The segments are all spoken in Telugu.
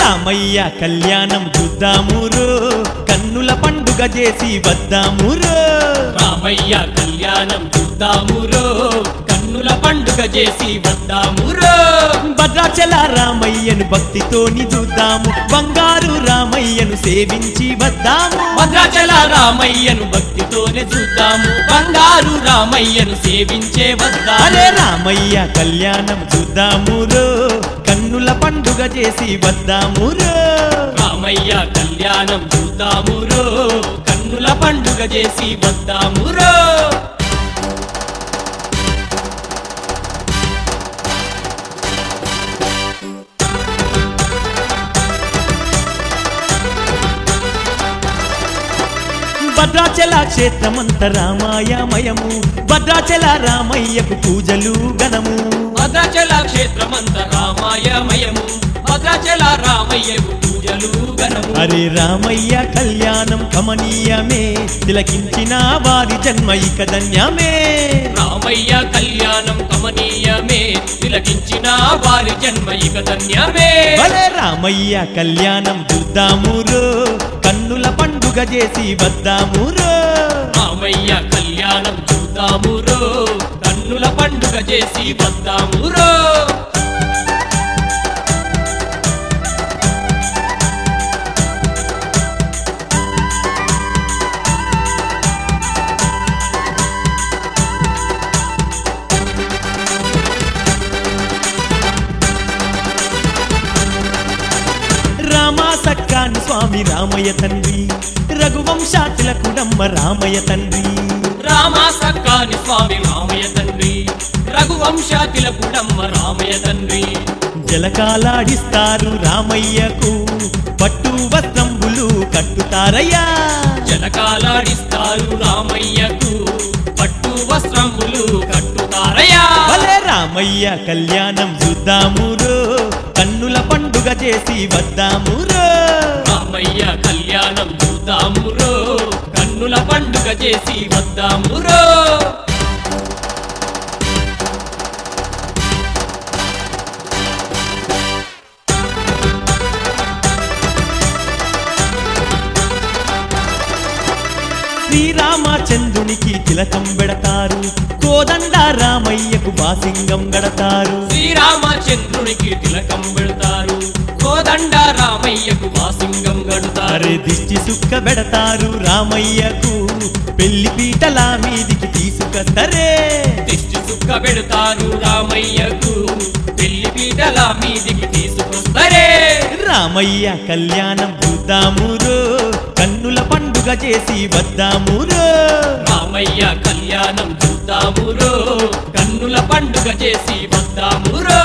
రామయ్య కళ్యాణం చూద్దామురో కన్నుల పండుగ చేసి వద్దామురో రామయ్య కళ్యాణం చూద్దామురో కన్నుల పండుగ చేసి వద్దామురో భద్రాచల రామయ్యను భక్తితోని చూద్దాము బంగారు రామయ్యను సేవించి వద్దాము భద్రాచల రామయ్యను భక్తితోనే చూద్దాము బంగారు రామయ్యను సేవించే వద్దాము అరే రామయ్య కళ్యాణం చూద్దామురో కన్నుల పండుగ చేసి వద్దామురో రామయ్య కళ్యాణం చూద్దామురో కన్నుల పండుగ చేసి వద్దామురో భద్రాచల క్షేత్రమంత రామాయమయము భద్రాచల రామయ్యకు పూజలు గణము భద్రాచల క్షేత్రమంత రామాయమయము భద్రాచల రామయ్యకు పూజలు గణము అరే రామయ్య కళ్యాణం కమనీయమే తిలకించిన వారి జన్మ ఇక ధన్యమే రామయ్య కళ్యాణం కమనీయమే తిలకించిన వారి జన్మ ఇక ధన్యమే భలే రామయ్య కళ్యాణం చూద్దామురో కన్నుల పండుగ చేసి వద్దామురో రామయ్య కళ్యాణం చూద్దామురో కన్నుల పండుగ చేసి వద్దామురో రామా సక్కాని స్వామి రామయ్య తండ్రి రఘువంశాతుల కుడమ్మ రామయ్య తండ్రి రామ సక్కాని స్వామి రామయ్య తండ్రి రఘువంశాతిల పుడమ్మ రామయ్య తండ్రి జలకాలాడిస్తారు రామయ్యకు పట్టు వస్త్రంబులు కట్టుతారయ్యా జలకాలాడిస్తారు రామయ్యకు పట్టు వస్త్రములు కట్టుతారయ్యా భలే రామయ్య కళ్యాణం చూద్దామురో కన్నుల పండుగ చేసి వద్దామురో రామయ్య కళ్యాణం చూద్దామురో కన్నుల పండుగ చేసి వద్దామురో శ్రీరామచంద్రునికి తిలకం పెడతారు కోదండ రామయ్యకు బాసింగం గడతారు శ్రీరామచంద్రునికి తిలకం పెడతారు కోదండ రామయ్యకు వాసింగం గడుతారు అరే దిష్టి సుక్క పెడతారు రామయ్యకు పెళ్లి పీటల మీదికి తీసుకొస్తరే దిష్టి సుక్క పెడతారు రామయ్యకు పెళ్లి పీటల మీదికి తీసుకొస్తారే రామయ్య కళ్యాణం చూద్దామురో కన్నుల పండుగ చేసి వద్దామురో రామయ్య కళ్యాణం చూద్దామురో కన్నుల పండుగ చేసి వద్దామురో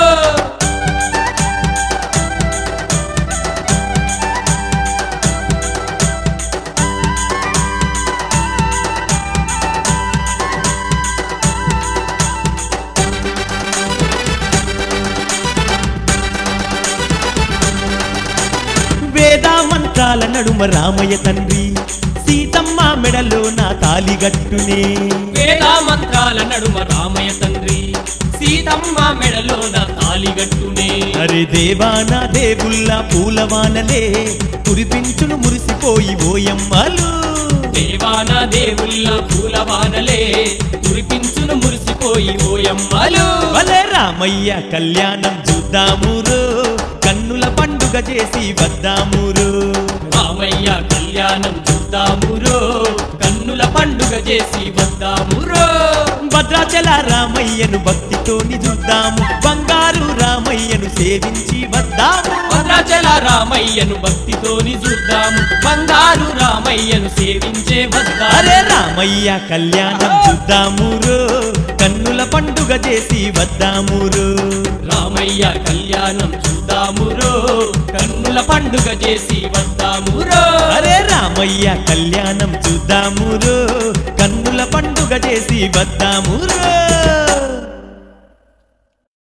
వేద మంత్రాల నడుమ రామయ్య తండ్రి సీతమ్మ మెడలో నా తాలిగట్టునే వేద మంత్రాల నడుమ రామయ్య తండ్రి సీతమ్మ మెడలోన తాలిగట్టునే అరే దేవానా దేవుళ్ళ పూలవానలే కురిపించును మురిసిపోయి ఓయమ్మలు దేవాన దేవుళ్ళ పూలవానలే కురిపించును మురిసిపోయి ఓయమ్మలు భలే రామయ్య కళ్యాణం చూద్దామురో కన్నుల పండుగ చేసి వద్దామురో రామయ్య కళ్యాణం చూద్దామురో కన్నుల పండుగ చేసి వద్దామురో భద్రాచల రామయ్యను భక్తితోని చూద్దాము బంగారు రామయ్యను సేవించి వద్దాము భద్రాచల రామయ్యను భక్తితోని చూద్దాము బంగారు రామయ్యను సేవించే వద్దాము అరే రామయ్య కళ్యాణం చూద్దామురో కన్నుల పండుగ చేసి వద్దామురో రామయ్య కళ్యాణం చూద్దామురో కన్నుల పండుగ చేసి వద్దామురో అరే రామయ్య కళ్యాణం చూద్దామురో కన్నుల పండుగ చేసి వద్దామురో